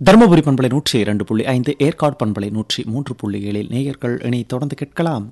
தருமபுரி பண்பலை நூற்றி இரண்டு புள்ளி ஐந்து ஏற்காடு பண்பலை நூற்றி மூன்று புள்ளி ஏழில் நேயர்கள் இனி தொடர்ந்து கேட்கலாம்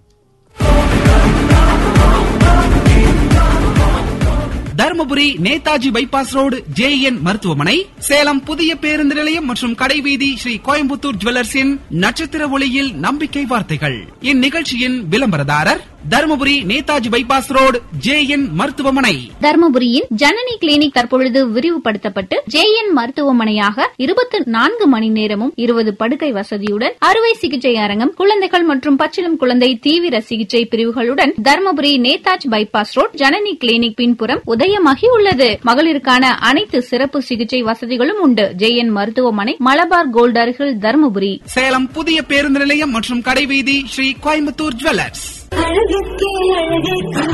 Dharmapuri Netaji bypass road JN மருத்துவமனை சேலம் புதிய பேருந்து நிலையம் மற்றும் கடைவீதி ஸ்ரீ கோயம்புத்தூர் ஜுவல்லர்ஸின் நட்சத்திர ஒளியில் நம்பிக்கை வார்த்தைகள் இந்நிகழ்ச்சியின் விளம்பரதாரர் Dharmapuri Netaji bypass road JN மருத்துவமனை தர்மபுரியின் ஜனனி கிளினிக் தற்பொழுது விரிவுபடுத்தப்பட்டு ஜேஎன் மருத்துவமனையாக இருபத்தி நான்கு மணி நேரமும் இருபது படுக்கை வசதியுடன் அறுவை சிகிச்சை அரங்கம் குழந்தைகள் மற்றும் பச்சிளம் குழந்தை தீவிர சிகிச்சை பிரிவுகளுடன் Dharmapuri Netaji bypass road Janani clinic பின்புறம் உதயமாகி உள்ளது மகளிருக்கான அனைத்து சிறப்பு சிகிச்சை வசதிகளும் உண்டு ஜேஎன் மருத்துவமனை மலபார் கோல்ட் அருகில் தர்மபுரி சேலம் புதிய பேருந்து நிலையம் மற்றும் கடைவீதி ஸ்ரீ கோயம்புத்தூர் ஜுவல்லர்ஸ் அழகுக்கே அழகே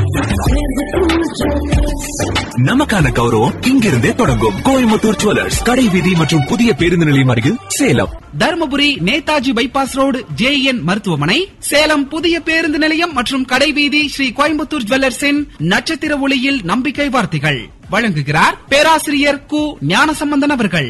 நமக்கான கௌரவம் இங்கிருந்தே தொடங்கும் கோயம்புத்தூர் ஜுவல்லர்ஸ் கடை வீதி மற்றும் புதிய பேருந்து நிலையம் அருகில் Salem Dharmapuri Netaji bypass road JN மருத்துவமனை சேலம் புதிய பேருந்து நிலையம் மற்றும் கடைவீதி ஸ்ரீ கோயம்புத்தூர் ஜுவல்லர்ஸின் நட்சத்திர ஒளியில் நம்பிக்கை வார்த்தைகள் வழங்குகிறார் பேராசிரியர் கு ஞானசம்பந்தன் அவர்கள்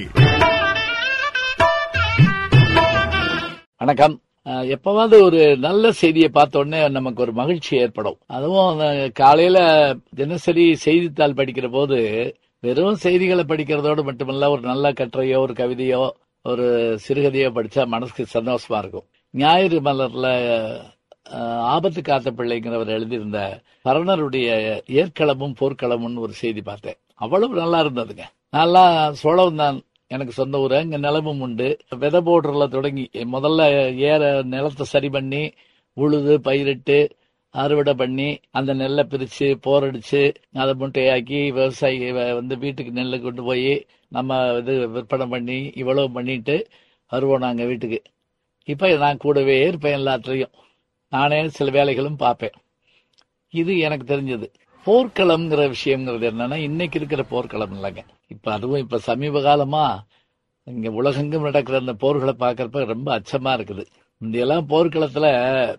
வணக்கம் அஹ், எப்பவாவது ஒரு நல்ல செய்தியை பார்த்த உடனே நமக்கு ஒரு மகிழ்ச்சி ஏற்படும் அதுவும் அஹ், காலையில தினசரி செய்தித்தாள் படிக்கிற போது வெறும் செய்திகளை படிக்கிறதோடு மட்டுமல்ல ஒரு நல்ல கட்டுரையோ ஒரு கவிதையோ ஒரு சிறுகதையோ படிச்சா மனசுக்கு சந்தோஷமா இருக்கும் ஞாயிறு மலர்ல அஹ், ஆபத்து காத்த பிள்ளைங்கிறவர் எழுதியிருந்த பரணருடைய ஏற்களமும் போர்க்களமும்னு ஒரு செய்தி பார்த்தேன் அவ்வளவு நல்லா இருந்ததுங்க நல்லா சோழம் தான் எனக்கு சொந்த ஊர் அங்க நிலமும் உண்டு விதை போடுறதுல தொடங்கி முதல்ல ஏற நிலத்தை சரி பண்ணி உழுது பயிரிட்டு அறுவடை பண்ணி அந்த நெல்லை பிரிச்சு போரடிச்சு அதை முட்டையாக்கி விவசாயி வ- வந்து வீட்டுக்கு நெல்லை கொண்டு போய் நம்ம இது விற்பனை பண்ணி இவ்வளவு பண்ணிட்டு வருவோம் நாங்க வீட்டுக்கு இப்ப நான் கூடவே இருப்பேன் எல்லாத்துலயும் நானே சில வேலைகளும் பார்ப்பேன் இது எனக்கு தெரிஞ்சது போர்க்களம்ங்கிற விஷயங்கிறது என்னன்னா இன்னைக்கு இருக்கிற போர்க்களம் இல்லைங்க இப்ப அதுவும் இப்ப சமீப காலமா இங்க உலகெங்கும் நடக்கிற அந்த போர்களை பார்க்கறப்ப ரொம்ப அச்சமா இருக்குது முந்தையெல்லாம் போர்க்களத்துல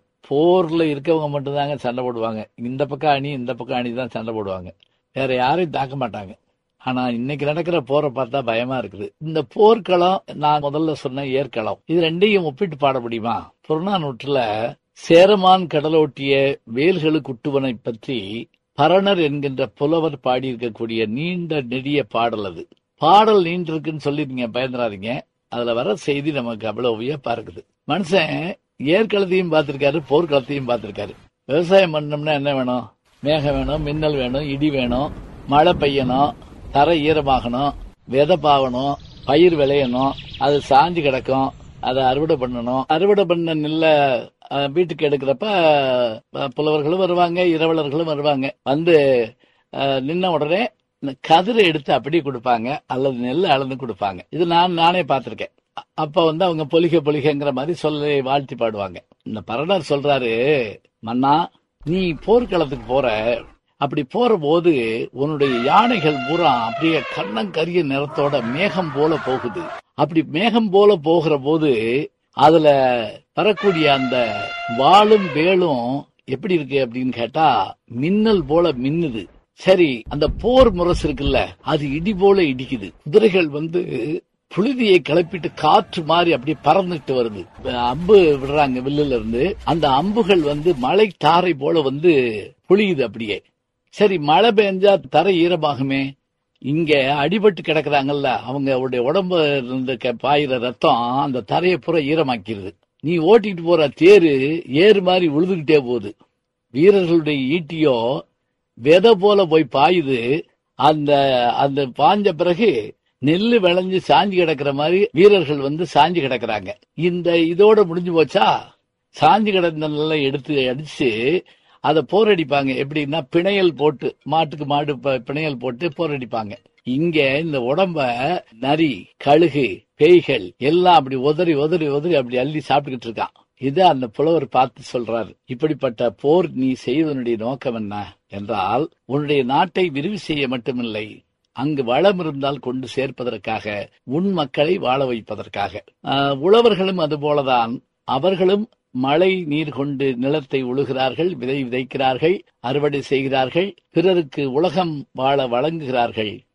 போர்ல இருக்கவங்க மட்டும்தாங்க சண்டை போடுவாங்க இந்த பக்கம் அணி இந்த பக்கம் அணி தான் சண்டை போடுவாங்க வேற யாரையும் தாக்க மாட்டாங்க ஆனா இன்னைக்கு நடக்கிற போரை பார்த்தா பயமா இருக்குது இந்த போர்க்களம் நான் முதல்ல சொன்ன ஏற்களம் இது ரெண்டையும் ஒப்பிட்டு பாட முடியுமா புறநானூற்றுல சேரமான் கடலோட்டிய வேல்களு குட்டுவனை பற்றி பரணர் என்கின்ற புலவர் பாடியிருக்கக்கூடிய நீண்ட நெடிய பாடல் அது பாடல் நீண்டிருக்குன்னு சொல்லிருங்க பயந்துறாதீங்க அதுல வர செய்தி நமக்கு அவ்வளவு வியப்பா இருக்குது மனுஷன் ஏற்களத்தையும் பார்த்திருக்காரு போர்க்களத்தையும் பார்த்திருக்காரு விவசாயம் பண்ணோம்னா என்ன வேணும் மேகம் வேணும் மின்னல் வேணும் இடி வேணும் மழை பெய்யணும் தரை ஈரமாகணும் விதை பாவணும் பயிர் விளையணும் அது சாஞ்சு கிடக்கும் அதை அறுவடை பண்ணணும் அறுவடை பண்ண நெல்ல அஹ், வீட்டுக்கு எடுக்கிறப்ப அஹ், புலவர்களும் வருவாங்க இரவலர்களும் வருவாங்க வந்து அஹ், நின்ன உடனே இந்த கதிரை எடுத்து அப்படியே கொடுப்பாங்க அல்லது நெல்லை அளந்து கொடுப்பாங்க இது நான் நானே பார்த்திருக்கேன் அ- அப்ப வந்து அவங்க பொலிக பொலிகங்கிற மாதிரி சொல்லி வாழ்த்தி பாடுவாங்க இந்த பரணர் சொல்றாரு மன்னா நீ போர்க்களத்துக்கு போற அப்படி போற போது உன்னுடைய யானைகள் பூரா அப்படியே கண்ணங்கரிய நிறத்தோட மேகம் போல போகுது அப்படி மேகம் போல போகிற போது அதுல வரக்கூடிய அந்த வாளும் வேலும் எப்படி இருக்கு அப்படின்னு கேட்டா மின்னல் போல மின்னுது சரி அந்த போர் முரசு இருக்குல்ல அது இடி போல இடிக்குது குதிரைகள் வந்து புழுதியை கிளப்பிட்டு காற்று மாதிரி அப்படியே பறந்துட்டு வருது அம்பு விடுறாங்க வில்லுல இருந்து அந்த அம்புகள் வந்து மழை தாரை போல வந்து புளியுது அப்படியே சரி மழை பெஞ்சா தரை ஈரமாகுமே இங்க அடிபட்டு கிடக்குறாங்கல்ல அவங்க அவருடைய உடம்பு இருந்து க- பாயிற ரத்தம் அந்த தரையை பூரா ஈரமாக்கிடுது நீ ஓட்டிட்டு போற தேரு ஏறு மாதிரி உழுதுகிட்டே போகுது வீரர்களுடைய ஈட்டியோ விதை போல போய் பாயுது அந்த அந்த பாஞ்ச பிறகு நெல்லு விளைஞ்சு சாஞ்சு கிடக்குற மாதிரி வீரர்கள் வந்து சாஞ்சு கிடக்குறாங்க இந்த இதோட முடிஞ்சு போச்சா சாஞ்சு கிடந்த நெல்லை எடுத்து அடிச்சு அதை போரடிப்பாங்க எப்படின்னா பிணையல் போட்டு மாட்டுக்கு மாடு ப- பிணையல் போட்டு போரடிப்பாங்க இங்க இந்த உடம்ப நரி கழுகு பேய்கள் எல்லாம் அப்படி உதறி உதறி உதறி அப்படி அள்ளி சாப்பிட்டுக்கிட்டு இருக்கான் இதை அந்த புலவர் பார்த்து சொல்றாரு இப்படிப்பட்ட போர் நீ செய்வதனுடைய நோக்கம் என்ன என்றால் உன்னுடைய நாட்டை விரிவு செய்ய மட்டுமில்லை அங்கு வளம் இருந்தால் கொண்டு சேர்ப்பதற்காக உன் மக்களை வாழ வைப்பதற்காக ஆஹ், உழவர்களும் அதுபோலதான் அவர்களும் மழை நீர் கொண்டு நிலத்தை உழுகிறார்கள் விதை விதைக்கிறார்கள் அறுவடை செய்கிறார்கள் பிறருக்கு உலகம் வாழ வழங்குகிறார்கள்